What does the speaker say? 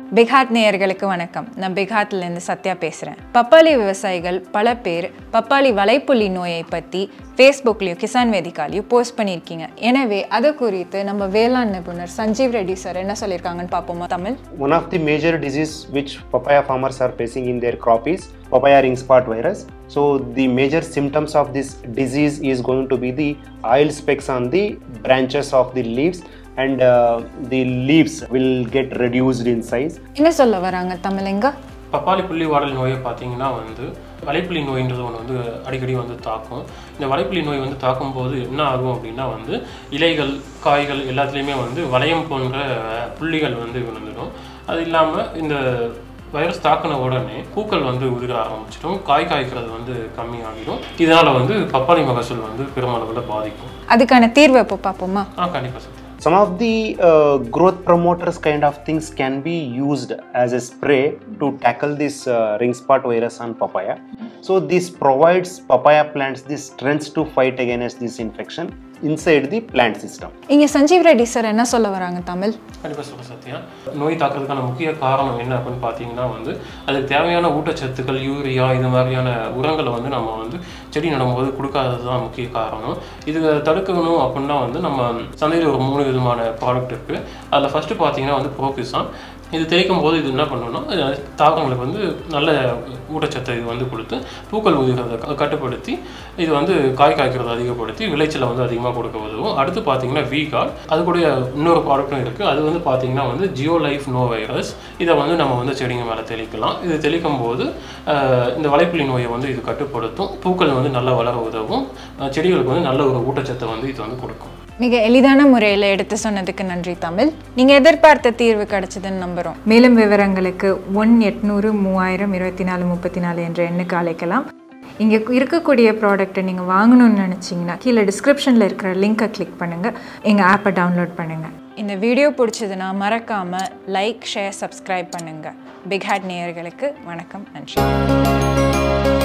Big hot நேயர்களுக்கு வணக்கம் நான் பிக் ஹாட்லேருந்து சத்யா பேசுகிறேன் பப்பாளி விவசாயிகள் பல பேர் பப்பாளி வலைப்புள்ளி நோயை பற்றி ஃபேஸ்புக்லேயும் கிசான் வேதிகாலையும் போஸ்ட் பண்ணியிருக்கீங்க எனவே அது குறித்து நம்ம வேளாண் நிபுணர் சஞ்சீவ் ரெட்டி சார் என்ன சொல்லியிருக்காங்கன்னு பார்ப்போமா Tamil One of the major disease which papaya farmers are facing in their crop is papaya ring spot virus. So the major symptoms of this disease is going to be the oil specks on the branches of the leaves and uh, the leaves will get reduced in size. என்ன சொல்ல வராங்க தமிழங்க பப்பாளி புள்ளி வாடல் நோயை பார்த்தீங்கன்னா வந்து வலைப்புள்ளி நோயின்றது ஒன்று வந்து அடிக்கடி வந்து தாக்கும் இந்த வலைப்புள்ளி நோய் வந்து தாக்கும்போது என்ன ஆகும் அப்படின்னா வந்து இலைகள் காய்கள் எல்லாத்துலேயுமே வந்து வளையம் போன்ற புள்ளிகள் வந்து விழுந்துடும் அது இல்லாமல் இந்த வைரஸ் தாக்கின உடனே பூக்கள் வந்து உதிர ஆரம்பிச்சிடும் காய் காய்க்கிறது வந்து கம்மியாகிடும் இதனால் வந்து பப்பாளி மகசூல் வந்து பெருமளவில் பாதிக்கும் அதுக்கான தீர்வை இப்போ பார்ப்போமா ஆ கண்டிப்பாக Sathya Some of the uh, growth promoters kind of things can be used as a spray to tackle this uh, ring spot virus on papaya. So this provides papaya plants the strength to fight against this infection inside the plant system. இங்கே Sanjeev Reddy sir என்ன சொல்ல வராங்க தமிழ் கண்டிப்பாக சொல்ல சத்யா நோய் தாக்குறதுக்கான முக்கிய காரணம் என்ன அப்படின்னு பார்த்தீங்கன்னா வந்து அதுக்கு தேவையான ஊட்டச்சத்துக்கள் யூரியா இது மாதிரியான உரங்களை வந்து நம்ம வந்து செடி நடும்போது கொடுக்காதது தான் முக்கிய காரணம் இது தடுக்கணும் அப்படின்னா வந்து நம்ம சந்தையில் ஒரு மூணு விதமான ப்ராடக்ட் இருக்குது அதில் ஃபஸ்ட்டு பார்த்தீங்கன்னா வந்து ப்ரோபிசான் இது தெளிக்கும் போது இது என்ன பண்ணணும்னா அது தாவரங்களுக்கு வந்து நல்ல ஊட்டச்சத்தை இது வந்து கொடுத்து பூக்கள் உதிர்கிறத க- கட்டுப்படுத்தி இது வந்து காய் காய்க்கிறத அதிகப்படுத்தி விளைச்சலை வந்து அதிகமாக கொடுக்க உதவும் அடுத்து பார்த்தீங்கன்னா வீகால் அது கூட இன்னொரு ப்ராடக்ட்டும் இருக்குது அது வந்து பார்த்தீங்கன்னா வந்து ஜியோ லைஃப் நோ வைரஸ் இதை வந்து நம்ம வந்து செடிங்க மேலே தெளிக்கலாம் இது தெளிக்கும் போது ஆஹ், இந்த வலைப்புள்ளி நோயை வந்து இது கட்டுப்படுத்தும் பூக்கள் வந்து நல்லா வளர உதவும் ஆஹ், செடிகளுக்கு வந்து நல்ல ஒரு ஊட்டச்சத்தை வந்து இது வந்து கொடுக்கும் மிக எளிதான முறையில் எடுத்து சொன்னதுக்கு நன்றி தமிழ் நீங்கள் எதிர்பார்த்த தீர்வு கிடைச்சதுன்னு நம்புகிறோம் மேலும் விவரங்களுக்கு ஒன் எட்நூறு மூவாயிரம் இருபத்தி நாலு முப்பத்தி நாலு என்ற எண்ணுக்கு அழைக்கலாம் இங்கே இருக்கக்கூடிய ப்ராடக்ட்டை நீங்கள் வாங்கணும்னு நினச்சிங்கன்னா கீழே டிஸ்கிரிப்ஷனில் இருக்கிற லிங்கை கிளிக் பண்ணுங்கள் எங்கள் ஆப்பை டவுன்லோட் பண்ணுங்கள் இந்த வீடியோ பிடிச்சதுன்னா மறக்காமல் லைக் ஷேர் சப்ஸ்கிரைப் பண்ணுங்கள் பிக் ஹேட் நேயர்களுக்கு வணக்கம் நன்றி